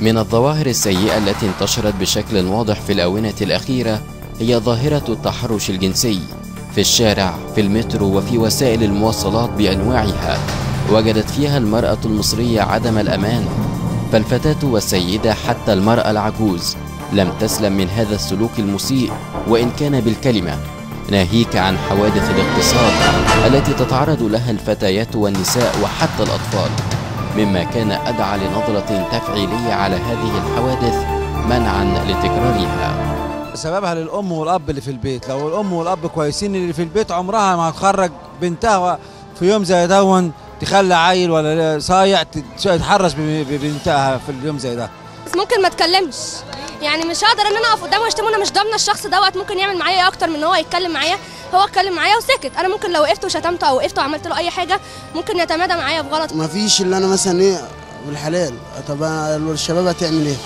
من الظواهر السيئة التي انتشرت بشكل واضح في الآونة الأخيرة هي ظاهرة التحرش الجنسي في الشارع في المترو وفي وسائل المواصلات بأنواعها وجدت فيها المرأة المصرية عدم الأمان فالفتاة والسيدة حتى المرأة العجوز لم تسلم من هذا السلوك المسيء وإن كان بالكلمة ناهيك عن حوادث الاغتصاب التي تتعرض لها الفتيات والنساء وحتى الأطفال مما كان أدعى لنظرة تفعيلية على هذه الحوادث منعا لتكرارها سببها للام والاب اللي في البيت لو الام والاب كويسين اللي في البيت عمرها ما هتخرج بنتها في يوم زي دون تخلي عيل ولا صايع تتحرش ببنتها في اليوم زي ده بس ممكن ما اتكلمش يعني مش هقدر ان انا اقف قدامه واشتمه انا مش ضامنه الشخص دوت ممكن يعمل معايا اكتر من ان هو يتكلم معايا هو اتكلم معايا وسكت انا ممكن لو وقفت وشتمته او وقفت وعملت له اي حاجه ممكن يتمادى معايا بغلط ما فيش اللي انا مثلا ايه بالحلال طب أنا الشباب هتعمل ايه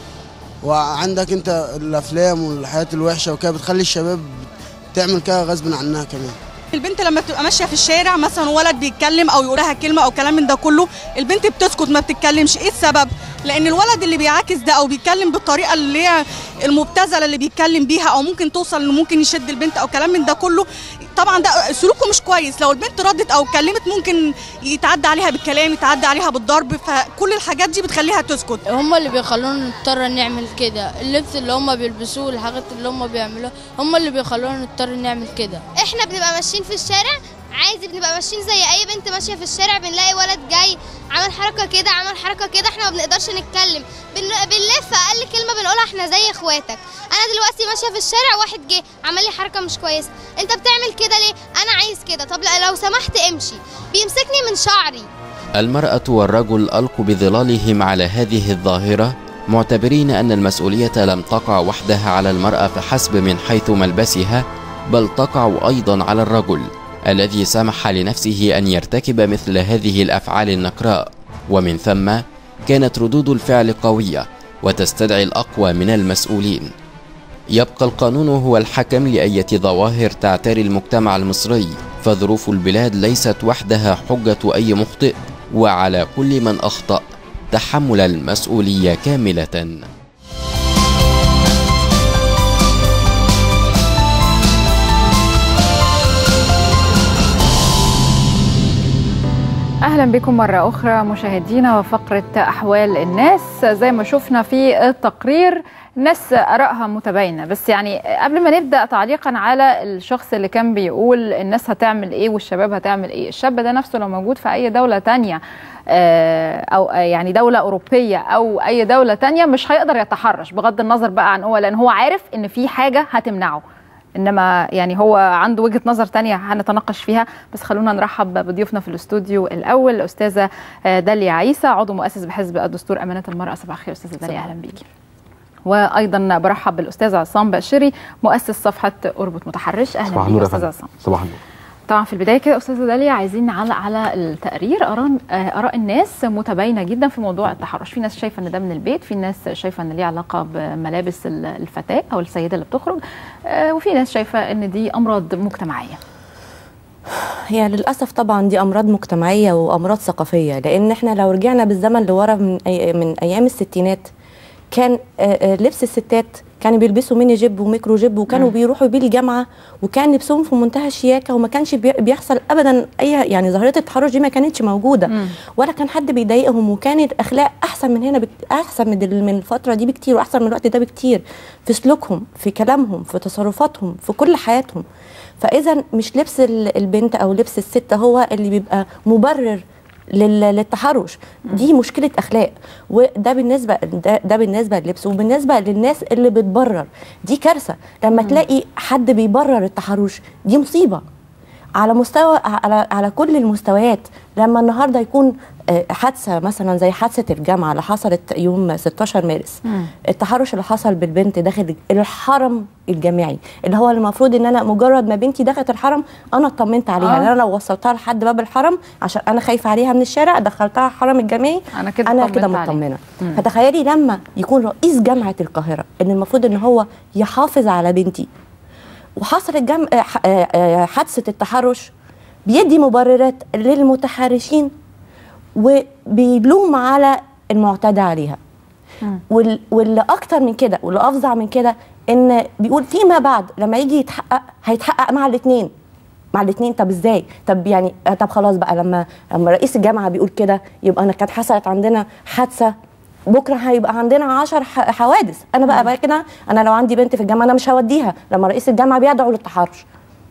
وعندك انت الافلام والحياه الوحشه وكده بتخلي الشباب تعمل كده غصب عنها كمان البنت لما بتبقى ماشيه في الشارع مثلا ولد بيتكلم او يقول لها كلمه او كلام من ده كله البنت بتسكت ما بتتكلمش ايه السبب لان الولد اللي بيعاكس ده او بيتكلم بالطريقه اللي هي المبتذله اللي بيتكلم بيها او ممكن توصل انه ممكن يشد البنت او كلام من ده كله طبعا ده سلوكه مش كويس لو البنت ردت او اتكلمت ممكن يتعدى عليها بالكلام يتعدى عليها بالضرب فكل الحاجات دي بتخليها تسكت هم اللي بيخلونا نضطر نعمل كده اللبس اللي هم بيلبسوه الحاجات اللي هم بيعملوها هم اللي بيخلونا نضطر نعمل كده احنا بنبقى ماشيين في الشارع عادي بنبقى ماشيين زي اي بنت ماشيه في الشارع بنلاقي ولد جاي عمل حركه كده عمل حركه كده احنا ما بنقدرش نتكلم بن... بنلف اقل كلمه بنقولها احنا زي اخواتك انا دلوقتي ماشيه في الشارع واحد جه عمل لي حركه مش كويسه انت بتعمل كده ليه انا عايز كده طب لو سمحت امشي بيمسكني من شعري المرأة والرجل ألقوا بظلالهم على هذه الظاهرة معتبرين أن المسؤولية لم تقع وحدها على المرأة فحسب من حيث ملبسها بل تقع أيضا على الرجل الذي سمح لنفسه أن يرتكب مثل هذه الأفعال النكراء ومن ثم كانت ردود الفعل قوية وتستدعي الأقوى من المسؤولين يبقى القانون هو الحكم لأية ظواهر تعتري المجتمع المصري فظروف البلاد ليست وحدها حجة أي مخطئ وعلى كل من أخطأ تحمل المسؤولية كاملة اهلا بكم مره اخرى مشاهدينا وفقره احوال الناس زي ما شفنا في التقرير الناس ارائها متباينه بس يعني قبل ما نبدا تعليقا على الشخص اللي كان بيقول الناس هتعمل ايه والشباب هتعمل ايه الشاب ده نفسه لو موجود في اي دوله تانية او يعني دوله اوروبيه او اي دوله تانية مش هيقدر يتحرش بغض النظر بقى عن هو لان هو عارف ان في حاجه هتمنعه انما يعني هو عنده وجهه نظر تانية هنتناقش فيها بس خلونا نرحب بضيوفنا في الاستوديو الاول الاستاذه داليا عيسى عضو مؤسس بحزب الدستور امانه المراه صباح الخير استاذه داليا اهلا بيكي وايضا برحب بالاستاذ عصام بشري مؤسس صفحه اربط متحرش اهلا بيك استاذ عصام صباح النور طبعا في البدايه كده استاذه داليا عايزين نعلق على التقرير اراء اراء الناس متباينه جدا في موضوع التحرش في ناس شايفه ان ده من البيت في ناس شايفه ان ليه علاقه بملابس الفتاه او السيده اللي بتخرج وفي ناس شايفه ان دي امراض مجتمعيه هي للاسف طبعا دي امراض مجتمعيه وامراض ثقافيه لان احنا لو رجعنا بالزمن لورا من أي من ايام الستينات كان لبس الستات كانوا بيلبسوا ميني جيب وميكرو جيب وكانوا م. بيروحوا بيه الجامعه وكان لبسهم في منتهى الشياكه وما كانش بيحصل ابدا اي يعني ظاهره التحرش دي ما كانتش موجوده م. ولا كان حد بيضايقهم وكان الاخلاق احسن من هنا بك... احسن من من الفتره دي بكتير واحسن من الوقت ده بكتير في سلوكهم في كلامهم في تصرفاتهم في كل حياتهم فاذا مش لبس البنت او لبس الست هو اللي بيبقى مبرر للتحرش دي مشكله اخلاق وده بالنسبه ده, ده بالنسبه للبس وبالنسبه للناس اللي بتبرر دي كارثه لما مم. تلاقي حد بيبرر التحرش دي مصيبه على مستوى على على كل المستويات لما النهارده يكون حادثه مثلا زي حادثه الجامعه اللي حصلت يوم 16 مارس مم. التحرش اللي حصل بالبنت داخل الحرم الجامعي اللي هو المفروض ان انا مجرد ما بنتي دخلت الحرم انا اطمنت عليها آه. انا لو وصلتها لحد باب الحرم عشان انا خايفه عليها من الشارع دخلتها الحرم الجامعي انا كده انا كده مطمنه فتخيلي لما يكون رئيس جامعه القاهره ان المفروض ان هو يحافظ على بنتي وحصلت جم... حادثه التحرش بيدي مبررات للمتحرشين وبيلوم على المعتدى عليها وال- واللي اكتر من كده واللي افظع من كده ان بيقول فيما بعد لما يجي يتحقق هيتحقق مع الاثنين مع الاثنين طب ازاي طب يعني آه، طب خلاص بقى لما لما رئيس الجامعه بيقول كده يبقى انا كانت حصلت عندنا حادثه بكره هيبقى عندنا عشر ح- حوادث انا بقى, بقى كده انا لو عندي بنت في الجامعه انا مش هوديها لما رئيس الجامعه بيدعو للتحرش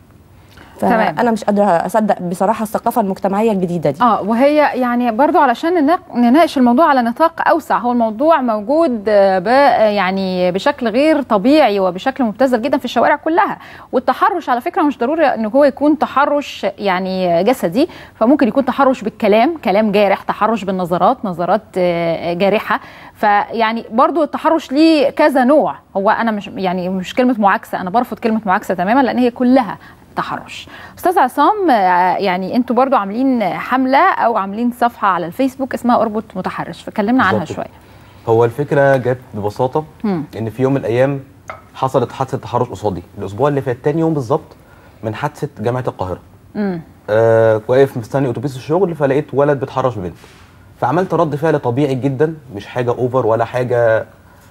تمام. فانا مش قادره اصدق بصراحه الثقافه المجتمعيه الجديده دي اه وهي يعني برضو علشان نناق- نناقش الموضوع على نطاق اوسع هو الموضوع موجود آه، ب يعني بشكل غير طبيعي وبشكل مبتذل جدا في الشوارع كلها والتحرش على فكره مش ضروري ان هو يكون تحرش يعني جسدي فممكن يكون تحرش بالكلام كلام جارح تحرش بالنظرات نظرات آه، جارحه فيعني برضو التحرش ليه كذا نوع هو انا مش يعني مش كلمه معاكسه انا برفض كلمه معاكسه تماما لان هي كلها تحرش استاذ عصام آه، يعني انتوا برضو عاملين حمله او عاملين صفحه على الفيسبوك اسمها اربط متحرش فكلمنا عنها بالظبط. شويه هو الفكره جت ببساطه مم. ان في يوم من الايام حصلت حادثه تحرش قصادي الاسبوع اللي فات تاني يوم بالظبط من حادثه جامعه القاهره امم آه واقف مستني اتوبيس الشغل فلقيت ولد بيتحرش ببنت فعملت رد فعل طبيعي جدا مش حاجه اوفر ولا حاجه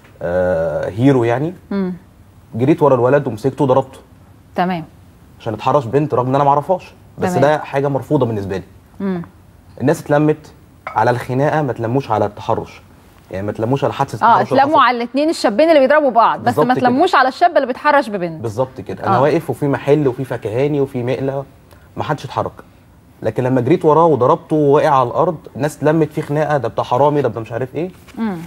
آه هيرو يعني امم جريت ورا الولد ومسكته وضربته تمام عشان اتحرش بنت رغم ان انا ما اعرفهاش بس تمام. ده حاجه مرفوضه بالنسبه لي امم الناس اتلمت على الخناقه ما تلموش على التحرش يعني ما تلموش على حادثه اه التحرش اللي اتلموا حصلت. على الاثنين الشابين اللي بيضربوا بعض بس بالظبط ما كده. تلموش على الشاب اللي بيتحرش ببنت بالظبط كده انا آه. واقف وفي محل وفي فكهاني وفي مقله ما حدش اتحرك لكن لما جريت وراه وضربته ووقع على الارض الناس اتلمت في خناقه ده بتاع حرامي ده بتاع مش عارف ايه امم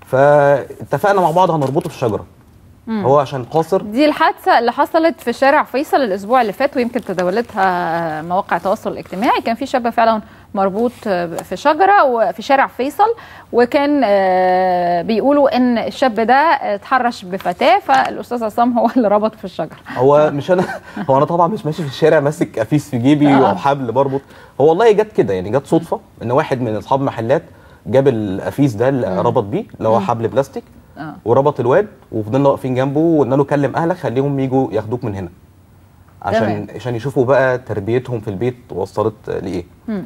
فاتفقنا مع بعض هنربطه في الشجره مم. هو عشان قاصر دي الحادثة اللي حصلت في شارع فيصل الأسبوع اللي فات ويمكن تداولتها مواقع التواصل الاجتماعي كان في شاب فعلا مربوط في شجرة وفي شارع فيصل وكان آه، بيقولوا إن الشاب ده اتحرش بفتاة فالأستاذ عصام هو اللي ربط في الشجرة هو مش انا هو انا طبعا مش ماشي في الشارع ماسك قفيس في جيبي آه. وحبل بربط هو والله جت كده يعني جت صدفه ان واحد من اصحاب محلات جاب القفيس ده اللي ربط بيه اللي هو مم. حبل بلاستيك آه. وربط الواد وفضلنا واقفين جنبه وقلنا له كلم اهلك خليهم يجوا ياخدوك من هنا عشان تمام. عشان يشوفوا بقى تربيتهم في البيت وصلت لايه مم.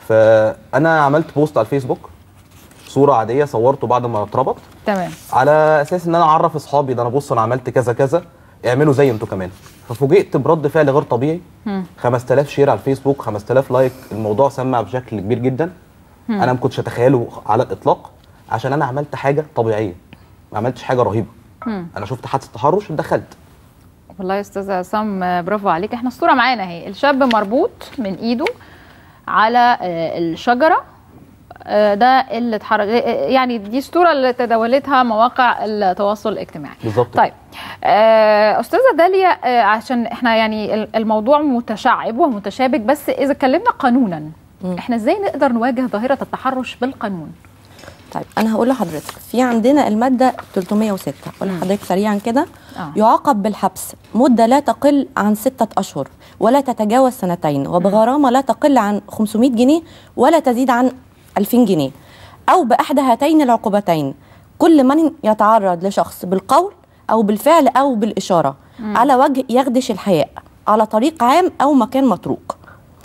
فانا عملت بوست على الفيسبوك صوره عاديه صورته بعد ما اتربط تمام على اساس ان انا اعرف اصحابي ده انا بص انا عملت كذا كذا اعملوا زي انتوا كمان ففوجئت برد فعل غير طبيعي مم. 5000 شير على الفيسبوك 5000 لايك الموضوع سمع بشكل كبير جدا مم. انا ما كنتش اتخيله على الاطلاق عشان انا عملت حاجه طبيعيه ما عملتش حاجه رهيبه مم. انا شفت حادثه تحرش دخلت والله يا استاذ عصام آه، برافو عليك احنا الصوره معانا اهي الشاب مربوط من ايده على آه، الشجره آه، ده اللي اتحرك آه، يعني دي الصوره اللي تداولتها مواقع التواصل الاجتماعي بالظبط طيب آه، استاذه داليا آه، عشان احنا يعني ال- الموضوع متشعب ومتشابك بس اذا اتكلمنا قانونا احنا ازاي نقدر نواجه ظاهره التحرش بالقانون طيب انا هقول لحضرتك في عندنا الماده 306 اقول مم. لحضرتك سريعا كده آه. يعاقب بالحبس مده لا تقل عن ستة اشهر ولا تتجاوز سنتين وبغرامه لا تقل عن 500 جنيه ولا تزيد عن 2000 جنيه او باحدى هاتين العقوبتين كل من يتعرض لشخص بالقول او بالفعل او بالاشاره مم. على وجه يخدش الحياء على طريق عام او مكان متروك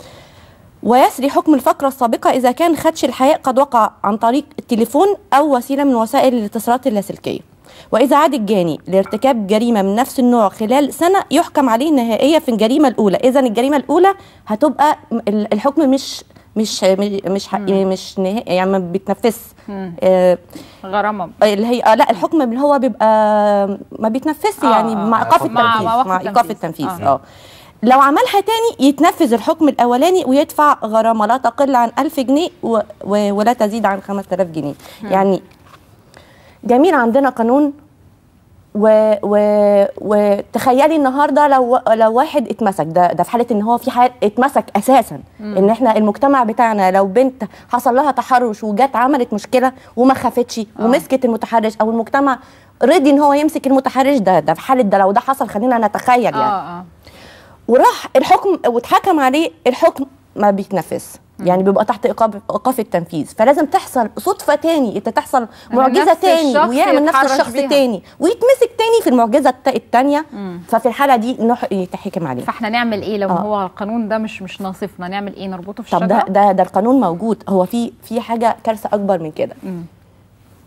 ويسري حكم الفقرة السابقة إذا كان خدش الحياء قد وقع عن طريق التليفون أو وسيلة من وسائل الاتصالات اللاسلكية وإذا عاد الجاني لارتكاب جريمة من نفس النوع خلال سنة يحكم عليه نهائيا في الجريمة الأولى إذا الجريمة الأولى هتبقى م- ال- الحكم مش مش مش ح- مش نهائي يعني ما بيتنفذش مم. آه غرامه اللي هي آه لا الحكم اللي هو بيبقى ما بيتنفذش آه، يعني آه. مع ايقاف مع- التنفيذ مع وقف مع ايقاف التنفيذ. التنفيذ آه. اه لو عملها تاني يتنفذ الحكم الاولاني ويدفع غرامه لا تقل عن 1000 جنيه و... و... ولا تزيد عن 5000 جنيه مم. يعني جميل عندنا قانون و... و... وتخيلي النهارده لو لو واحد اتمسك ده ده في حاله ان هو في حال اتمسك اساسا مم. ان احنا المجتمع بتاعنا لو بنت حصل لها تحرش وجت عملت مشكله وما خافتش ومسكت المتحرش او المجتمع رضي ان هو يمسك المتحرش ده ده في حاله ده لو ده حصل خلينا نتخيل يعني اه اه وراح الحكم واتحكم عليه الحكم ما بيتنفذ يعني بيبقى تحت ايقاف ايقاف التنفيذ فلازم تحصل صدفه تاني انت تحصل معجزه نفس تاني الشخص ويعمل نفس يتحرش الشخص بيها. تاني ويتمسك تاني في المعجزه الت- التانيه مم. ففي الحاله دي نح- يتحكم عليه فاحنا نعمل ايه لو آه. هو القانون ده مش مش ناصفنا نعمل ايه نربطه في طب ده الشجره ده ده القانون موجود هو في في حاجه كارثه اكبر من كده مم.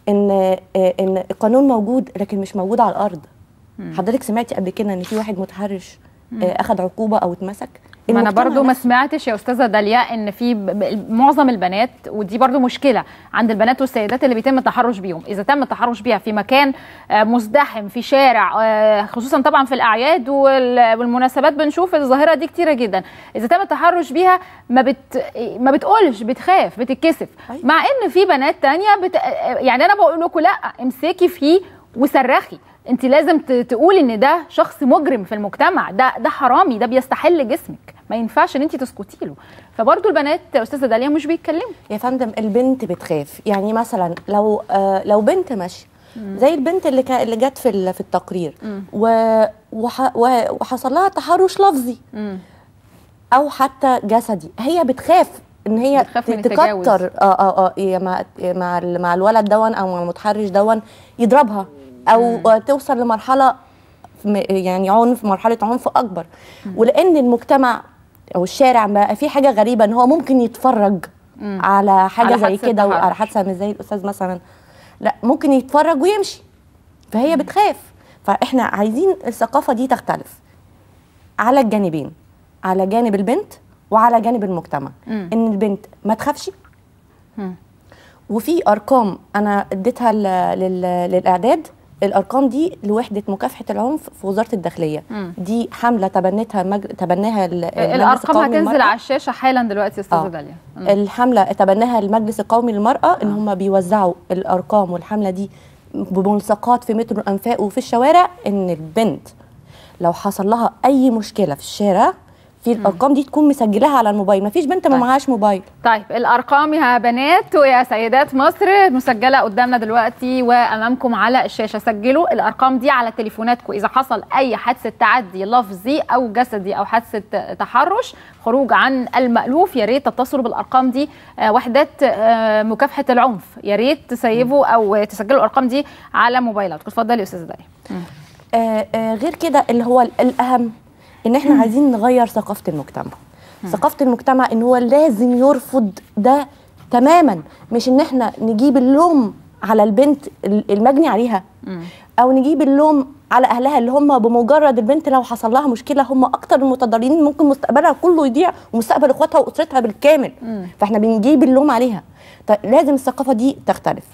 ان آه، ان القانون موجود لكن مش موجود على الارض حضرتك سمعتي قبل كده ان في واحد متحرش آه، اخذ عقوبه او اتمسك ما انا المجتمع برضو ما نفسه- سمعتش يا استاذه داليا ان في ب- ب- معظم البنات ودي برضو مشكله عند البنات والسيدات اللي بيتم التحرش بيهم اذا تم التحرش بيها في مكان آه، مزدحم في شارع آه، خصوصا طبعا في الاعياد وال- والمناسبات بنشوف الظاهره دي كتيره جدا اذا تم التحرش بيها ما بت ما بتقولش بتخاف بتتكسف أيوة. مع ان في بنات تانية بت... يعني انا بقول لكم لا امسكي فيه وصرخي انت لازم ت- تقولي ان ده شخص مجرم في المجتمع ده ده حرامي ده بيستحل جسمك ما ينفعش ان انت تسكتي له فبرضه البنات يا استاذه داليا مش بيتكلموا يا فندم البنت بتخاف يعني مثلا لو آه لو بنت ماشيه زي البنت اللي كان اللي جت في ال- في التقرير و وح و- وحصل لها تحرش لفظي او حتى جسدي هي بتخاف ان هي بتخاف من التجاوز. تكتر اه اه اه يا مع مع ال- مع الولد دون او مع المتحرش دون يضربها او آه، توصل لمرحله م- يعني عنف مرحله عنف اكبر ولان المجتمع او الشارع بقى في حاجه غريبه ان هو ممكن يتفرج على حاجه على زي حادثة كده تحرش. وعلى حادثه مش زي الاستاذ مثلا لا ممكن يتفرج ويمشي فهي بتخاف فاحنا عايزين الثقافه دي تختلف على الجانبين على جانب البنت وعلى جانب المجتمع مم. ان البنت ما تخافش مم. وفي ارقام انا اديتها ل- لل- للاعداد الارقام دي لوحده مكافحه العنف في وزاره الداخليه مم. دي حمله تبنتها مج... تبناها ال- المجلس الارقام القومي هتنزل للمرأة. على الشاشه حالا دلوقتي يا استاذه آه. داليا مم. الحمله تبناها المجلس القومي للمراه ان هم بيوزعوا الارقام والحمله دي بملصقات في مترو الانفاق وفي الشوارع ان البنت لو حصل لها اي مشكله في الشارع في الارقام دي تكون مسجلاها على الموبايل مفيش بنت ما طيب. معهاش موبايل طيب الارقام يا بنات ويا سيدات مصر مسجله قدامنا دلوقتي وامامكم على الشاشه سجلوا الارقام دي على تليفوناتكم اذا حصل اي حادثه تعدي لفظي او جسدي او حادثه تحرش خروج عن المالوف يا ريت تتصلوا بالارقام دي آه، وحدات آه، مكافحه العنف يا ريت تسيفوا او تسجلوا الارقام دي على موبايلاتكم اتفضلي يا استاذه داليا آه آه غير كده اللي هو ال- الاهم ان احنا عايزين نغير ثقافه المجتمع ثقافه المجتمع ان هو لازم يرفض ده تماما مش ان احنا نجيب اللوم على البنت ال- المجني عليها او نجيب اللوم على اهلها اللي هم بمجرد البنت لو حصل لها مشكله هم اكتر المتضررين ممكن مستقبلها كله يضيع ومستقبل اخواتها واسرتها بالكامل فاحنا بنجيب اللوم عليها طيب لازم الثقافه دي تختلف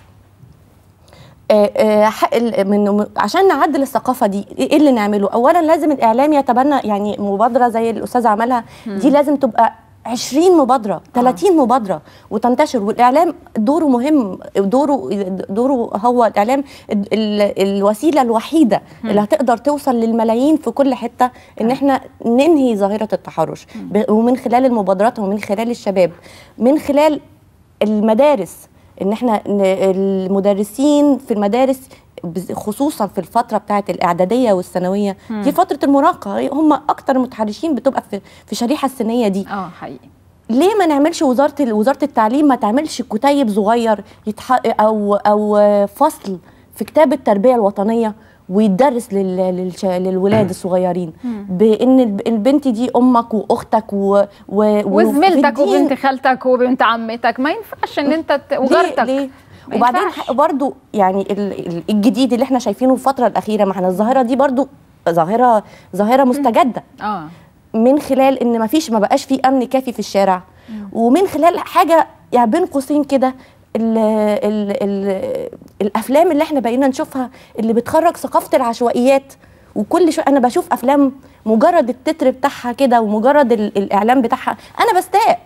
آه، آه، حق ال- من عشان نعدل الثقافه دي ايه اللي نعمله اولا لازم الاعلام يتبنى يعني مبادره زي الاستاذ عملها دي لازم تبقى 20 مبادره 30 مبادره وتنتشر والاعلام دوره مهم دوره دوره هو الاعلام ال- ال- الوسيله الوحيده اللي هتقدر توصل للملايين في كل حته ان احنا ننهي ظاهره التحرش ب- ومن خلال المبادرات ومن خلال الشباب من خلال المدارس ان احنا ن- المدرسين في المدارس بز- خصوصا في الفتره بتاعه الاعداديه والثانويه دي فتره المراهقه هم اكتر المتحرشين بتبقى في في الشريحه السنيه دي اه حقيقي ليه ما نعملش وزاره ال- وزاره التعليم ما تعملش كتيب صغير يتح... او او فصل في كتاب التربيه الوطنيه ويدرس لل... للش... للولاد الصغيرين بان الب- البنت دي امك واختك و... و... وزميلتك وفي الدين- وبنت خالتك وبنت عمتك ما ينفعش ان انت ت- ليه وجارتك ليه ما وبعدين ينفعش. ح- برضو يعني ال- ال- الجديد اللي احنا شايفينه الفتره الاخيره ما احنا الظاهره دي برضو ظاهره ظاهره مستجده اه من خلال ان ما فيش ما بقاش في امن كافي في الشارع ومن خلال حاجه يعني بين قوسين كده ال ال ال الافلام اللي احنا بقينا نشوفها اللي بتخرج ثقافه العشوائيات وكل شويه انا بشوف افلام مجرد التتر بتاعها كده ومجرد ال- الاعلان بتاعها انا بستاء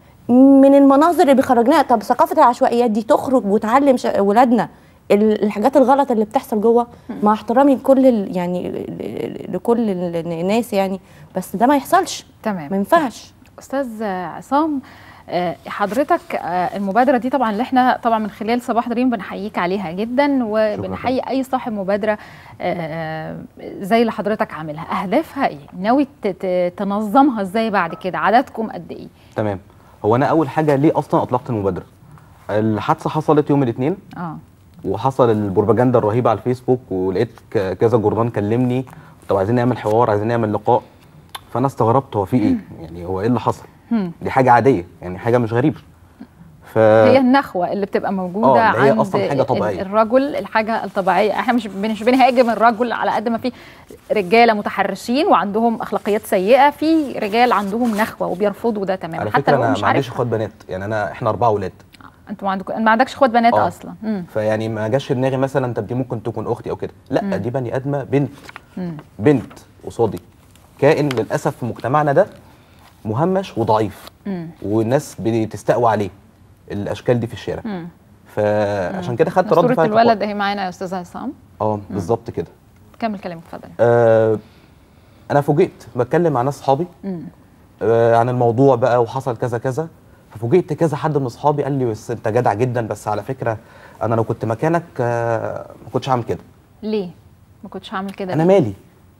من المناظر اللي بيخرجناها طب ثقافه العشوائيات دي تخرج وتعلم ش- ولادنا ال- الحاجات الغلط اللي بتحصل جوه مع احترامي لكل ال- يعني ل- ل- لكل ال- الناس يعني بس ده ما يحصلش تمام ما ينفعش استاذ عصام آه، حضرتك آه، المبادره دي طبعا اللي احنا طبعا من خلال صباح دريم بنحييك عليها جدا وبنحيي اي صاحب مبادره آه، زي اللي حضرتك عاملها اهدافها ايه ناوي ت- ت- تنظمها ازاي بعد كده عددكم قد ايه تمام هو انا اول حاجه ليه اصلا اطلقت المبادره الحادثه حصلت يوم الاثنين اه وحصل البروباجندا الرهيبه على الفيسبوك ولقيت ك- كذا جورنال كلمني طب عايزين نعمل حوار عايزين نعمل لقاء فانا استغربت هو في ايه يعني هو ايه اللي حصل هم. دي حاجه عاديه يعني حاجه مش غريبه ف هي النخوه اللي بتبقى موجوده آه، اللي هي عند أصلاً حاجة ال- طبيعية. الرجل الحاجه الطبيعيه احنا مش مش بنهاجم الرجل على قد ما في رجاله متحرشين وعندهم اخلاقيات سيئه في رجال عندهم نخوه وبيرفضوا ده تماما على حتى فكره لو انا مش ما عنديش عارف اخوات بنات يعني انا احنا اربعه اولاد انتوا ما عندكم ما عندكش اخوات بنات آه. اصلا مم. فيعني ما جاش في دماغي مثلا طب دي ممكن تكون اختي او كده لا مم. دي بني ادمه بنت مم. بنت قصادي كائن للاسف في مجتمعنا ده مهمش وضعيف مم. والناس بتستقوى عليه الاشكال دي في الشارع مم. فعشان كده خدت رد صوره فعل الولد اهي معانا يا استاذ عصام اه بالظبط كده كمل كلامك اتفضل آه انا فوجئت بتكلم مع ناس صحابي مم. آه عن الموضوع بقى وحصل كذا كذا ففوجئت كذا حد من اصحابي قال لي بس انت جدع جدا بس على فكره انا لو كنت مكانك آه ما كنتش هعمل كده ليه ما كنتش هعمل كده انا ليه؟ مالي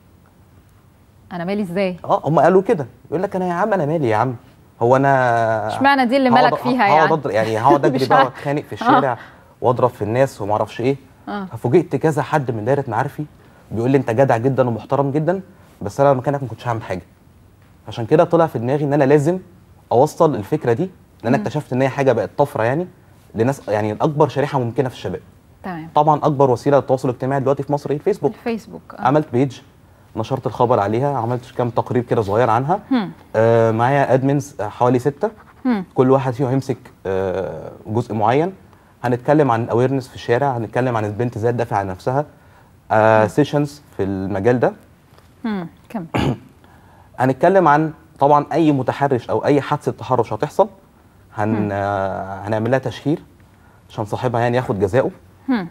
انا مالي ازاي اه هم قالوا كده يقول لك انا يا عم انا مالي يا عم هو انا اشمعنى دي اللي هقعد- مالك فيها هقعد يعني؟ أضرب- يعني هقعد اجري مش بقى عارف. واتخانق في آه. الشارع واضرب في الناس وما اعرفش ايه اه ففوجئت كذا حد من دايره معارفي بيقول لي انت جدع جدا ومحترم جدا بس انا لو مكانك ما كنتش هعمل حاجه عشان كده طلع في دماغي ان انا لازم اوصل الفكره دي لان انا مم. اكتشفت ان هي حاجه بقت طفره يعني لناس يعني اكبر شريحه ممكنه في الشباب تمام طبعا اكبر وسيله للتواصل الاجتماعي دلوقتي في مصر ايه الفيسبوك الفيسبوك آه. عملت بيج نشرت الخبر عليها عملت كام تقرير كده صغير عنها هم. آه معايا ادمنز حوالي ستة هم. كل واحد فيهم هيمسك آه جزء معين هنتكلم عن اويرنس في الشارع هنتكلم عن البنت ازاي تدافع عن نفسها آه سيشنز في المجال ده هم. كمل هنتكلم عن طبعا اي متحرش او اي حادثه تحرش هتحصل هن آه هنعمل لها تشهير عشان صاحبها يعني ياخد جزاؤه هم.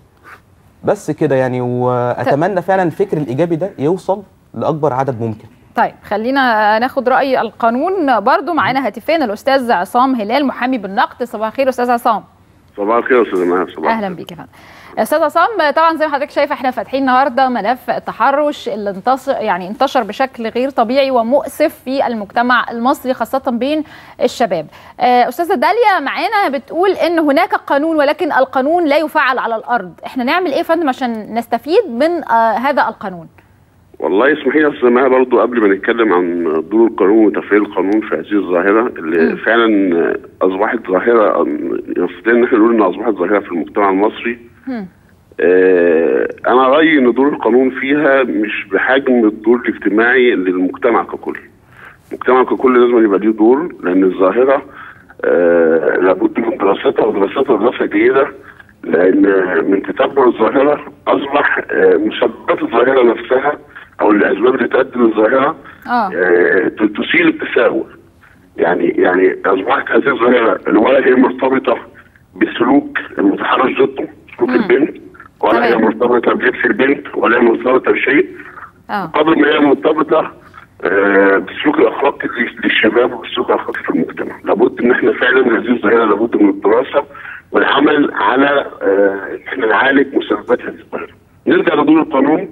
بس كده يعني واتمنى فعلا الفكر الايجابي ده يوصل لاكبر عدد ممكن طيب خلينا ناخد راي القانون برضو معانا هاتفين الاستاذ عصام هلال محامي بالنقد صباح الخير استاذ عصام صباح الخير يا استاذ مهاب صباح اهلا بيك يا فندم استاذ عصام طبعا زي ما حضرتك شايف احنا فاتحين النهارده ملف التحرش اللي انتصر يعني انتشر بشكل غير طبيعي ومؤسف في المجتمع المصري خاصه بين الشباب. آه، استاذه داليا معانا بتقول ان هناك قانون ولكن القانون لا يفعل على الارض، احنا نعمل ايه يا فندم عشان نستفيد من آه، هذا القانون؟ والله اسمحي لي يا استاذ مهاب برضه قبل ما نتكلم عن دور القانون وتفعيل القانون في هذه الظاهره اللي فعلا اصبحت ظاهره يستطيع ان احنا نقول انها اصبحت ظاهره في المجتمع المصري هم. آه، انا رايي ان دور القانون فيها مش بحجم الدور الاجتماعي للمجتمع ككل المجتمع ككل لازم يبقى ليه دور لان الظاهره آه، لابد من دراستها ودراستها دراسه جيده لان من تتبع الظاهره اصبح آه، مسببات الظاهره نفسها او الاسباب اللي تؤدي للظاهره اه آه، ت- تثير التساؤل يعني يعني اصبحت هذه الظاهره ولا هي مرتبطه بسلوك المتحرش ضده سلوك البنت ولا هي تمام. مرتبطه بلبس البنت ولا هي مرتبطه بشيء اه قدر ما هي مرتبطه آه، بالسلوك الاخلاقي لل- للشباب والسلوك الاخلاقي في المجتمع لابد ان احنا فعلا هذه الظاهره لابد من الدراسه والعمل على آه، ان احنا نعالج مسببات هذه الظاهره نرجع لدور القانون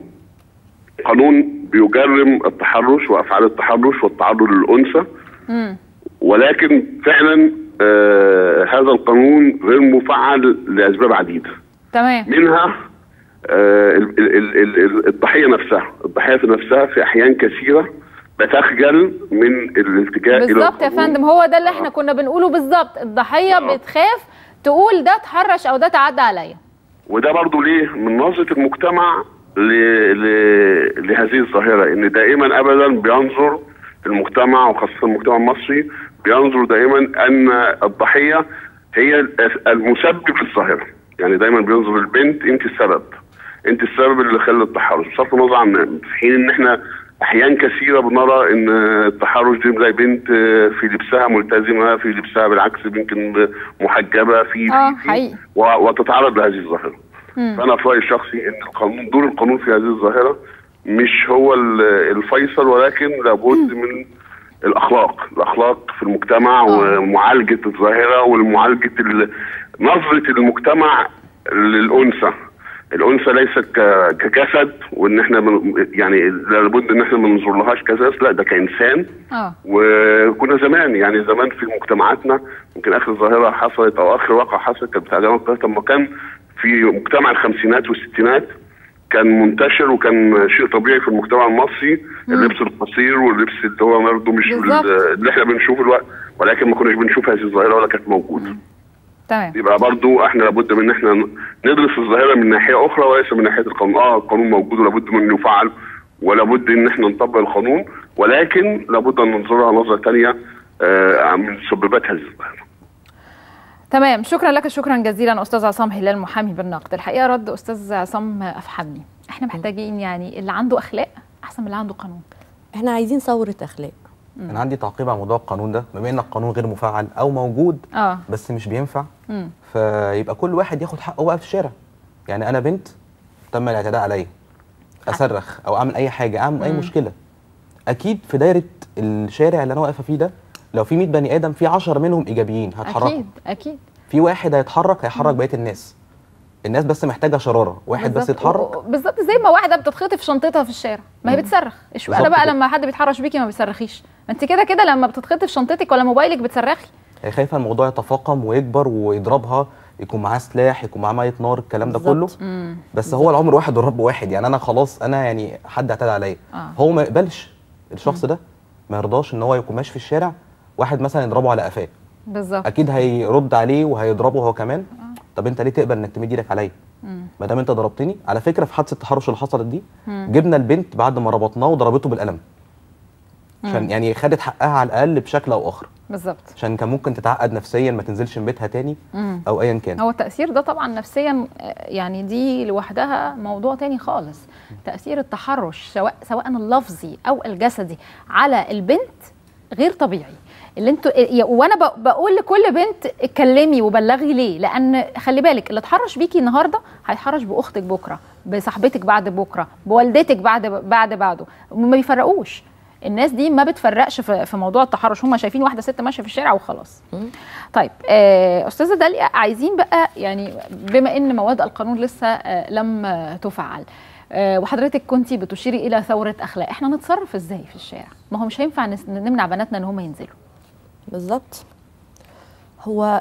قانون بيجرم التحرش وافعال التحرش والتعرض للانثى مم. ولكن فعلا آه هذا القانون غير مفعل لاسباب عديده تمام منها آه ال- ال- ال- ال- ال- الضحيه نفسها الضحيه في نفسها في احيان كثيره بتخجل من الالتجاء الى بالظبط يا القانون. فندم هو ده اللي احنا كنا بنقوله بالظبط الضحيه بتخاف تقول ده اتحرش او ده تعدى عليا وده برضو ليه من نظرة المجتمع ل... ل... لهذه الظاهرة ان دائما ابدا بينظر المجتمع وخاصة المجتمع المصري بينظر دائما ان الضحية هي المسبب للظاهرة يعني دايما بينظر البنت انت السبب انت السبب اللي خلى التحرش بصرف النظر عن في حين ان احنا احيان كثيره بنرى ان التحرش دي زي بنت في لبسها ملتزمه في لبسها بالعكس يمكن محجبه في اه في- في حقيقي و- وتتعرض لهذه الظاهره مم. فانا في رايي الشخصي ان القانون دور القانون في هذه الظاهره مش هو ال- الفيصل ولكن لابد من الاخلاق الاخلاق في المجتمع ومعالجه الظاهره ومعالجه ال- نظره المجتمع للانثى الانثى ليست ك- كجسد وان احنا من يعني لابد ان احنا ما ننظرلهاش كجسد لا ده كانسان اه وكنا زمان يعني زمان في مجتمعاتنا يمكن اخر ظاهره حصلت او اخر واقعه حصلت كانت بتاع جامعه القاهره لما كان في مجتمع الخمسينات والستينات كان منتشر وكان شيء طبيعي في المجتمع المصري اللبس القصير واللبس اللي هو برضه مش بالظبط. ال- اللي احنا بنشوفه الوقت ولكن ما كناش بنشوف هذه الظاهره ولا كانت موجوده تمام يبقى برضو احنا لابد من ان احنا ندرس الظاهره من ناحيه اخرى وليس من ناحيه القانون اه القانون موجود ولابد من انه يفعل ولابد ان احنا نطبق القانون ولكن لابد ان ننظرها نظره ثانيه آه من مسببات هذه الظاهره تمام شكرا لك شكرا جزيلا استاذ عصام هلال محامي بالنقد الحقيقه رد استاذ عصام افحمني احنا محتاجين يعني اللي عنده اخلاق احسن من اللي عنده قانون احنا عايزين ثوره اخلاق انا عندي تعقيب على موضوع القانون ده بما ان القانون غير مفعل او موجود اه بس مش بينفع مم. فيبقى كل واحد ياخد حقه بقى في الشارع يعني انا بنت تم الاعتداء عليا اصرخ او اعمل اي حاجه اعمل اي مم. مشكله اكيد في دايره الشارع اللي انا واقفه فيه ده لو في 100 بني ادم في 10 منهم ايجابيين هيتحركوا اكيد اكيد في واحد هيتحرك هيحرك بقيه الناس الناس بس محتاجه شراره واحد بس بالظبط. يتحرك و- بالظبط زي ما واحده بتتخطف شنطتها في الشارع ما هي بتصرخ اشمعنى بالظبط بقى كده. لما حد بيتحرش بيكي ما بيصرخيش ما انت كده كده لما بتتخطف شنطتك ولا موبايلك بتصرخي هي خايفه الموضوع يتفاقم ويكبر ويضربها يكون معاه سلاح يكون معاه ميه نار الكلام ده كله بالظبط. امم بس هو العمر واحد والرب واحد يعني انا خلاص انا يعني حد اعتدى عليا آه. هو ما يقبلش الشخص ده ما يرضاش ان هو يكون ماشي في الشارع واحد مثلا يضربه على قفاه بالظبط اكيد هيرد عليه وهيضربه هو كمان طب انت ليه تقبل انك تمد ايدك عليا مم. ما دام انت ضربتني على فكره في حادثه التحرش اللي حصلت دي مم. جبنا البنت بعد ما ربطناه وضربته بالقلم عشان يعني خدت حقها على الاقل بشكل او اخر بالظبط عشان كان ممكن تتعقد نفسيا ما تنزلش من بيتها تاني مم. او ايا كان هو التأثير ده طبعا نفسيا آه، يعني دي لوحدها موضوع تاني خالص تأثير التحرش سواء سواء اللفظي أو الجسدي على البنت غير طبيعي اللي انتوا يا- وانا ب- بقول لكل بنت اتكلمي وبلغي ليه لان خلي بالك اللي اتحرش بيكي النهارده هيتحرش باختك بكره بصاحبتك بعد بكره بوالدتك بعد بعد بعده ما بيفرقوش الناس دي ما بتفرقش في في موضوع التحرش هم شايفين واحده ست ماشيه في الشارع وخلاص طيب آه، استاذه داليا عايزين بقى يعني بما ان مواد القانون لسه آه، لم آه، تفعل آه، وحضرتك كنتي بتشيري الى ثوره اخلاق احنا نتصرف ازاي في الشارع ما هو مش هينفع نس- نمنع بناتنا ان هم ينزلوا بالظبط هو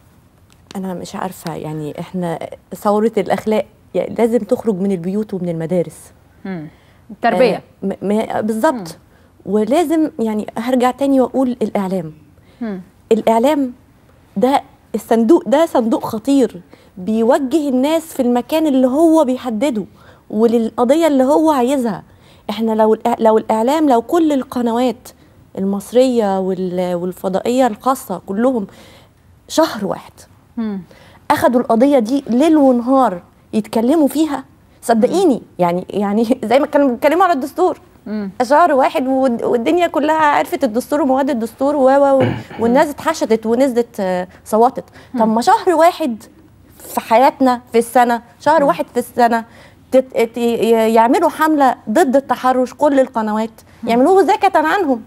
انا مش عارفه يعني احنا ثوره الاخلاق يعني لازم تخرج من البيوت ومن المدارس مم. التربيه آه م- م- بالظبط ولازم يعني هرجع تاني واقول الاعلام مم. الاعلام ده الصندوق ده صندوق خطير بيوجه الناس في المكان اللي هو بيحدده وللقضيه اللي هو عايزها احنا لو الإع- لو الاعلام لو كل القنوات المصريه وال- والفضائيه الخاصه كلهم شهر واحد مم. اخدوا القضيه دي ليل ونهار يتكلموا فيها صدقيني يعني يعني زي ما كانوا بيتكلموا على الدستور مم. شهر واحد والد- والدنيا كلها عرفت الدستور ومواد الدستور و و و- والناس اتحشدت ونزلت آه، صوتت طب ما شهر واحد في حياتنا في السنه شهر واحد في السنه تت- ت- ي- يعملوا حمله ضد التحرش كل القنوات يعملوه زكاة عنهم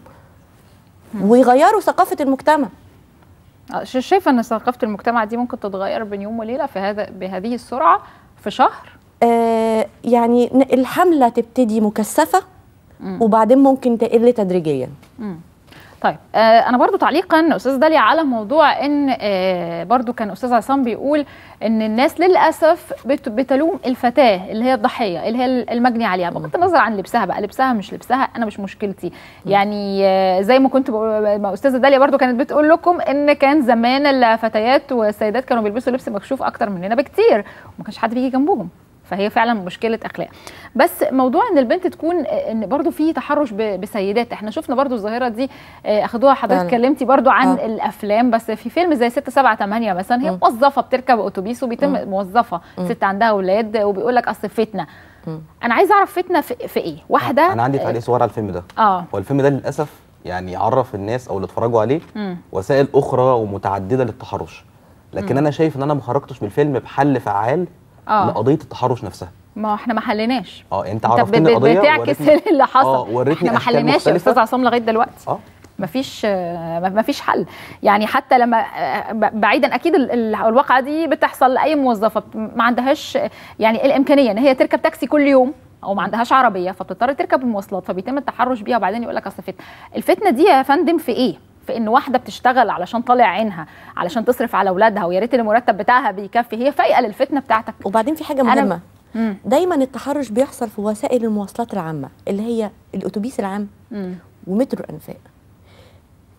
ويغيروا ثقافه المجتمع آه، ش- شايفه ان ثقافه المجتمع دي ممكن تتغير بين يوم وليله في هذا بهذه السرعه في شهر آه يعني ن- الحمله تبتدي مكثفه وبعدين ممكن تقل تدريجيا مم. طيب آه انا برضو تعليقا استاذ داليا على موضوع ان آه برضو كان استاذ عصام بيقول ان الناس للاسف بت بتلوم الفتاه اللي هي الضحيه اللي هي المجني عليها بغض النظر عن لبسها بقى لبسها مش لبسها انا مش مشكلتي يعني آه زي ما كنت بقول ما استاذه داليا برضو كانت بتقول لكم ان كان زمان الفتيات والسيدات كانوا بيلبسوا لبس مكشوف اكتر مننا بكتير وما كانش حد بيجي جنبهم فهي فعلا مشكله اخلاق بس موضوع ان البنت تكون ان برضو في تحرش ب- بسيدات احنا شفنا برضو الظاهره دي آه، اخدوها حضرتك فعلا. اتكلمتي برضو عن آه. الافلام بس في فيلم زي 6 7 8 مثلا هي مم. موظفه بتركب اتوبيس وبيتم مم. موظفه مم. ست عندها اولاد وبيقول لك اصل فتنه مم. انا عايزه اعرف فتنه في, في ايه واحده انا عندي تعليق صغير على الفيلم ده اه هو الفيلم ده للاسف يعني عرف الناس او اللي اتفرجوا عليه مم. وسائل اخرى ومتعدده للتحرش لكن مم. انا شايف ان انا ما خرجتش من الفيلم بحل فعال اه لقضيه التحرش نفسها ما احنا ما حليناش اه انت انت ب- عرفتني ب- القضيه بتعكس ووريتني- اللي حصل اه وريتني احنا ما أشكال حليناش يا مختلفة. استاذ عصام لغايه دلوقتي اه مفيش آه، مفيش حل يعني حتى لما آه، ب- بعيدا اكيد ال- ال- الواقعه دي بتحصل لاي موظفه ما عندهاش آه، يعني الامكانيه ان هي تركب تاكسي كل يوم او ما عندهاش عربيه فبتضطر تركب المواصلات فبيتم التحرش بيها وبعدين يقول لك اصل فتنه الفتنه دي يا فندم في ايه في ان واحده بتشتغل علشان طالع عينها علشان تصرف على اولادها ويا ريت المرتب بتاعها بيكفي هي فايقه للفتنه بتاعتك وبعدين في حاجه أنا- مهمه مم. دايما التحرش بيحصل في وسائل المواصلات العامه اللي هي الاتوبيس العام مم. ومترو الانفاق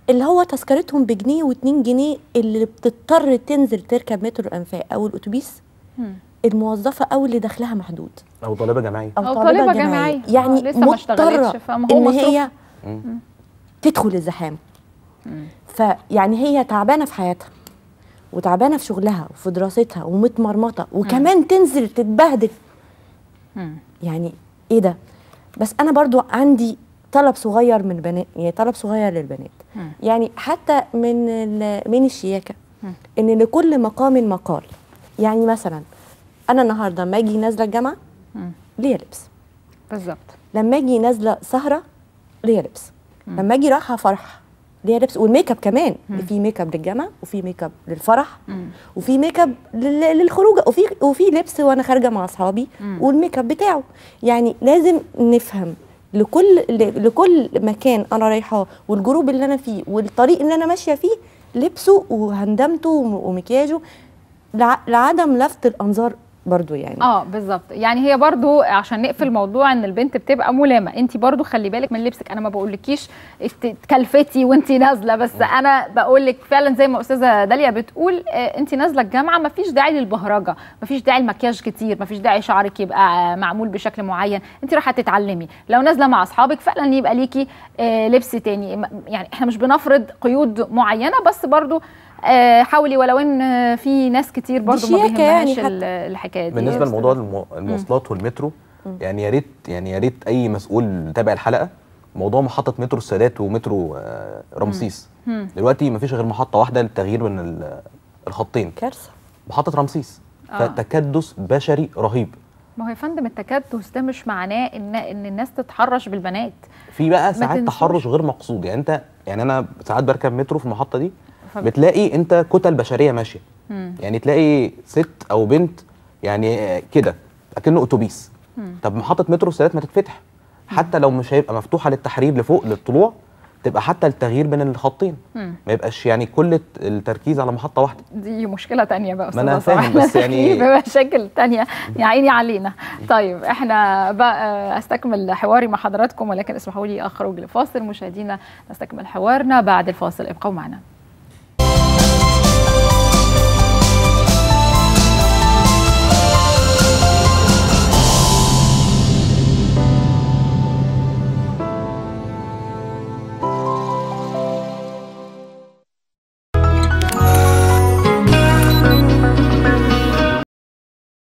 اللي هو تذكرتهم بجنيه واتنين جنيه اللي بتضطر تنزل تركب مترو الانفاق او الاتوبيس مم. الموظفه او اللي دخلها محدود او طالبه جامعيه او, أو طالبه, طالبة جامعيه, جامعية. يعني آه، لسه ما اشتغلتش، مضطره فما هو ان مصروف. هي مم. تدخل الزحام فيعني هي تعبانه في حياتها وتعبانه في شغلها وفي دراستها ومتمرمطه وكمان تنزل تتبهدل مم. يعني ايه ده بس انا برضو عندي طلب صغير من بنات يعني طلب صغير للبنات مم. يعني حتى من ال- من الشياكه مم. ان لكل مقام مقال يعني مثلا انا النهارده لما اجي نازله الجامعه مم. ليا لبس بالظبط لما اجي نازله سهره ليا لبس لما اجي رايحه فرح ليا لبس والميك اب كمان في ميك اب للجامعه وفي ميك اب للفرح مم. وفي ميك اب لل- للخروج وفي وفي لبس وانا خارجه مع اصحابي والميك اب بتاعه يعني لازم نفهم لكل ل- لكل مكان انا رايحاه والجروب اللي انا فيه والطريق اللي انا ماشيه فيه لبسه وهندمته وم- ومكياجه لع- لعدم لفت الانظار برضو يعني اه بالظبط يعني هي برضو عشان نقفل موضوع ان البنت بتبقى ملامه انت برضو خلي بالك من لبسك انا ما بقولكيش ات- تكلفتي وانت نازله بس انا بقول لك فعلا زي ما استاذه داليا بتقول آه، انت نازله الجامعه ما فيش داعي للبهرجه ما فيش داعي المكياج كتير ما فيش داعي شعرك يبقى آه، معمول بشكل معين انت رايحه تتعلمي لو نازله مع اصحابك فعلا يبقى ليكي آه، لبس تاني م- يعني احنا مش بنفرض قيود معينه بس برضو آه، حاولي ولو ان آه، في ناس كتير برضو ما شياكة يعني بيهمهاش حتى. ال- الحكايه دي بالنسبه لموضوع المو- المواصلات والمترو يعني يا ريت يعني يا ريت اي مسؤول تابع الحلقه موضوع محطه مترو السادات ومترو آه، رمسيس مم. دلوقتي مفيش غير محطه واحده للتغيير بين ال- الخطين كارثه محطه رمسيس آه. فتكدس بشري رهيب ما هو يا فندم التكدس ده مش معناه ان ان الناس تتحرش بالبنات في بقى ما ساعات تنسوش. تحرش غير مقصود يعني انت يعني انا ساعات بركب مترو في المحطه دي فب- بتلاقي انت كتل بشريه ماشيه مم. يعني تلاقي ست او بنت يعني آه، كده اكنه اتوبيس طب محطه مترو السادات ما تتفتح حتى لو مش هيبقى مفتوحه للتحرير لفوق للطلوع تبقى حتى التغيير بين الخطين مم. ما يبقاش يعني كل الت- التركيز على محطه واحده دي مشكله تانية بقى ما أنا أستاذة فاهم، سارة. بس يعني- في مشاكل تانية يا عيني علينا طيب احنا بقى استكمل حواري مع حضراتكم ولكن اسمحوا لي اخرج لفاصل مشاهدينا نستكمل حوارنا بعد الفاصل ابقوا معنا